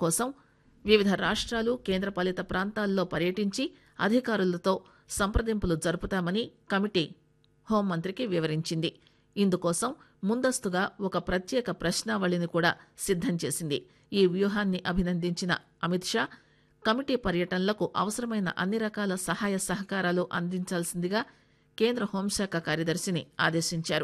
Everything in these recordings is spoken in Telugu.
కోసం వివిధ రాష్ట్రాలు కేంద్రపాలిత ప్రాంతాల్లో పర్యటించి అధికారులతో సంప్రదింపులు జరుపుతామని కమిటీ హోంమంత్రికి వివరించింది ఇందుకోసం ముందస్తుగా ఒక ప్రత్యేక ప్రశ్నావళిని కూడా సిద్దం చేసింది ఈ వ్యూహాన్ని అభినందించిన అమిత్ షా కమిటీ పర్యటనలకు అవసరమైన అన్ని రకాల సహాయ సహకారాలు అందించాల్సిందిగా కేంద్ర హోంశాఖ కార్యదర్శిని ఆదేశించారు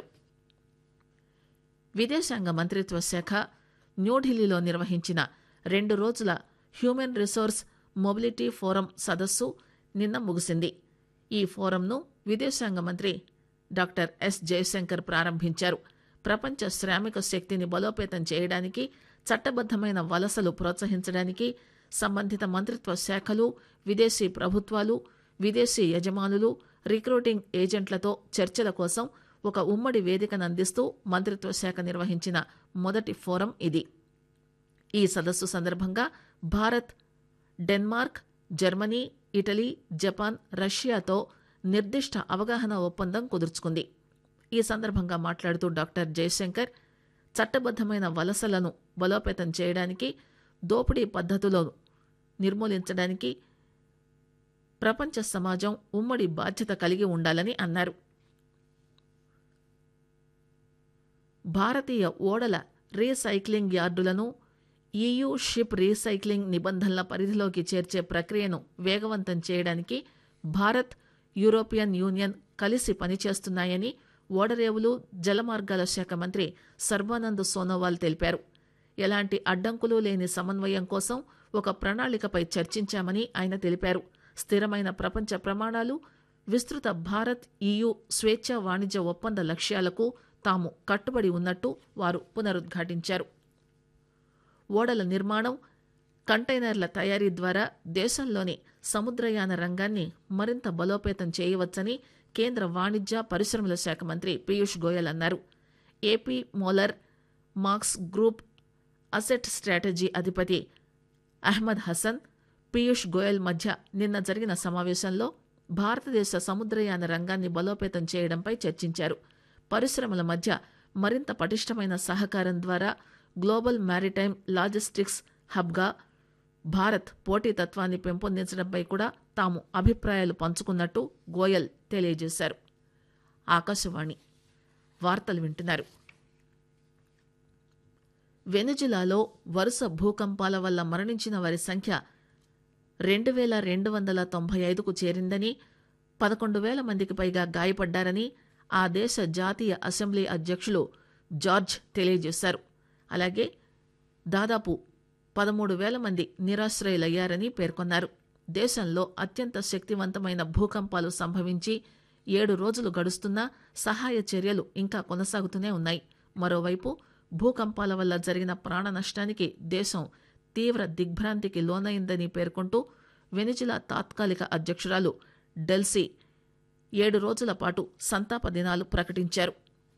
విదేశాంగ మంత్రిత్వ శాఖ న్యూఢిల్లీలో నిర్వహించిన రెండు రోజుల హ్యూమన్ రిసోర్స్ మొబిలిటీ ఫోరం సదస్సు నిన్న ముగిసింది ఈ ఫోరంను విదేశాంగ మంత్రి డాక్టర్ ఎస్ జయశంకర్ ప్రారంభించారు ప్రపంచ శ్రామిక శక్తిని బలోపేతం చేయడానికి చట్టబద్దమైన వలసలు ప్రోత్సహించడానికి సంబంధిత మంత్రిత్వ శాఖలు విదేశీ ప్రభుత్వాలు విదేశీ యజమానులు రిక్రూటింగ్ ఏజెంట్లతో చర్చల కోసం ఒక ఉమ్మడి వేదికను అందిస్తూ మంత్రిత్వ శాఖ నిర్వహించిన మొదటి ఫోరం ఇది ఈ సదస్సు సందర్భంగా Bharat Denmark Germany Italy Japan రష్యాతో నిర్దిష్ట అవగాహన ఒప్పందం కుదుర్చుకుంది ఈ సందర్భంగా మాట్లాడుతూ డాక్టర్ జయశంకర్ చట్టబద్దమైన వలసలను బలోపేతం చేయడానికి దోపిడీ పద్ధతులను నిర్మూలించడానికి ప్రపంచ సమాజం ఉమ్మడి బాధ్యత కలిగి ఉండాలని అన్నారు భారతీయ ఓడల రీసైక్లింగ్ యార్డులను ఈయూ షిప్ రీసైక్లింగ్ నిబంధనల పరిధిలోకి చేర్చే ప్రక్రియను వేగవంతం చేయడానికి భారత్ యూరోపియన్ యూనియన్ కలిసి పనిచేస్తున్నాయని ఓడరేవులు జలమార్గాల శాఖ మంత్రి సర్బానంద్ సోనోవాల్ తెలిపారు ఎలాంటి అడ్డంకులు లేని సమన్వయం కోసం ఒక ప్రణాళికపై చర్చించామని ఆయన తెలిపారు స్థిరమైన ప్రపంచ ప్రమాణాలు విస్తృత భారత్ ఈయూ స్వేచ్ఛ వాణిజ్య ఒప్పంద లక్ష్యాలకు తాము కట్టుబడి ఉన్నట్టు వారు పునరుద్ఘాటించారు ఓడల నిర్మాణం కంటైనర్ల తయారీ ద్వారా దేశంలోని సముద్రయాన రంగాన్ని మరింత బలోపేతం చేయవచ్చని కేంద్ర వాణిజ్య పరిశ్రమల శాఖ మంత్రి పీయూష్ గోయల్ అన్నారు AP Moller Maersk group asset strategy అధిపతి అహ్మద్ హసన్ పీయూష్ గోయల్ మధ్య నిన్న జరిగిన సమావేశంలో భారతదేశ సముద్రయాన రంగాన్ని బలోపేతం చేయడంపై చర్చించారు పరిశ్రమల మధ్య మరింత పటిష్టమైన సహకారం ద్వారా గ్లోబల్ మ్యారిటైమ్ లాజిస్టిక్స్ హబ్గా భారత్ పోటీతత్వాన్ని పెంపొందించడంపై కూడా తాము అభిప్రాయాలు పంచుకున్నట్టు గోయల్ తెలియజేశారు ఆకాశవాణి వార్తలు వింటున్నారు వెనుజులాలో వరుస భూకంపాల వల్ల మరణించిన వారి సంఖ్య రెండు వేల రెండు వందల తొంభై ఐదుకు చేరిందని పదకొండు వేల మందికి పైగా గాయపడ్డారని ఆ దేశ జాతీయ అసెంబ్లీ అధ్యక్షులు జార్జ్ తెలియజేశారు అలాగే దాదాపు పదమూడు వేల మంది నిరాశ్రయులయ్యారని పేర్కొన్నారు దేశంలో అత్యంత శక్తివంతమైన భూకంపాలు సంభవించి ఏడు రోజులు గడుస్తున్నా సహాయ చర్యలు ఇంకా కొనసాగుతూనే ఉన్నాయి మరోవైపు భూకంపాల వల్ల జరిగిన ప్రాణ నష్టానికి దేశం తీవ్ర దిగ్భ్రాంతికి లోనైందని పేర్కొంటూ వెనిజులా తాత్కాలిక అధ్యక్షురాలు డెల్సీ ఏడు రోజుల పాటు సంతాప దినాలు ప్రకటించారు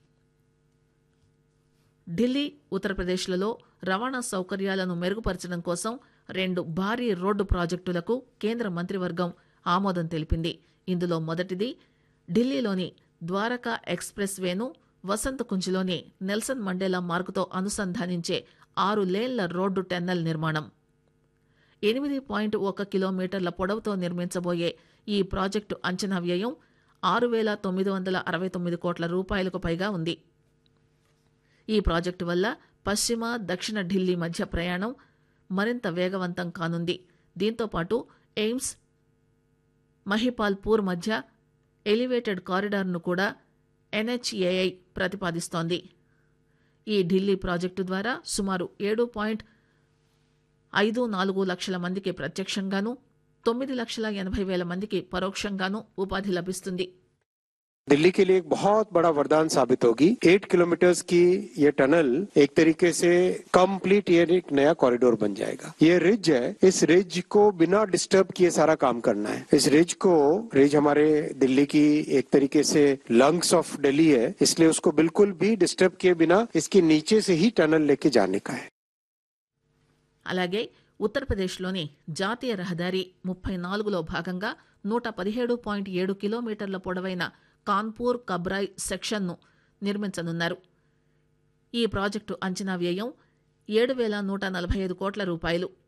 ఢిల్లీ ఉత్తరప్రదేశ్లలో రవాణా సౌకర్యాలను మెరుగుపరచడం కోసం రెండు భారీ రోడ్డు ప్రాజెక్టులకు కేంద్ర మంత్రివర్గం ఆమోదం తెలిపింది ఇందులో మొదటిది ఢిల్లీలోని ద్వారకా ఎక్స్ప్రెస్ వేను వసంత కుంజ్లోని నెల్సన్ మండేలా మార్గుతో అనుసంధానించే ఆరు లేన్ల రోడ్డు టెన్నెల్ నిర్మాణం ఎనిమిది పాయింట్ ఒక కిలోమీటర్ల పొడవుతో నిర్మించబోయే ఈ ప్రాజెక్టు అంచనా వ్యయం ఆరు వేల తొమ్మిది వందల అరవై తొమ్మిది కోట్ల రూపాయలకు పైగా ఉంది ఈ ప్రాజెక్టు వల్ల పశ్చిమ దక్షిణ ఢిల్లీ మధ్య ప్రయాణం మరింత వేగవంతం కానుంది దీంతోపాటు ఎయిమ్స్ మహిపాల్పూర్ మధ్య ఎలివేటెడ్ కారిడార్ను కూడా ఎన్హెచ్ఏఐ ప్రతిపాదిస్తోంది ఈ ఢిల్లీ ప్రాజెక్టు ద్వారా సుమారు ఏడు పాయింట్ ఐదు నాలుగు లక్షల మందికి ప్రత్యక్షంగాను తొమ్మిది లక్షల ఎనభై వేల మందికి పరోక్షంగాను ఉపాధి లభిస్తుంది दिल्ली के लिए एक बहुत बड़ा वरदान साबित होगी एट किलोमीटर्स की ये टनल एक तरीके से कंप्लीट ये एक नया कॉरिडोर बन जाएगा ये रिज है इस रिज को बिना डिस्टर्ब किए सारा काम करना है इस रिज को रिज हमारे दिल्ली की एक तरीके से लंग्स ऑफ दिल्ली है इसलिए उसको बिल्कुल भी डिस्टर्ब किए बिना इसके नीचे से ही टनल लेके जाने का है అలాగే ఉత్తరప్రదేశ్లోని జాతీయ రహదారి ముప్పై నాలుగులో భాగంగా నూట పదిహేడు పాయింట్ ఏడు కిలోమీటర్ల పొడవైన కాన్పూర్ కబ్రాయ్ సెక్షన్ను నిర్మించనున్నారు ఈ ప్రాజెక్టు అంచనా వ్యయం ఏడు వేల నూట నలభై ఐదు కోట్ల రూపాయలు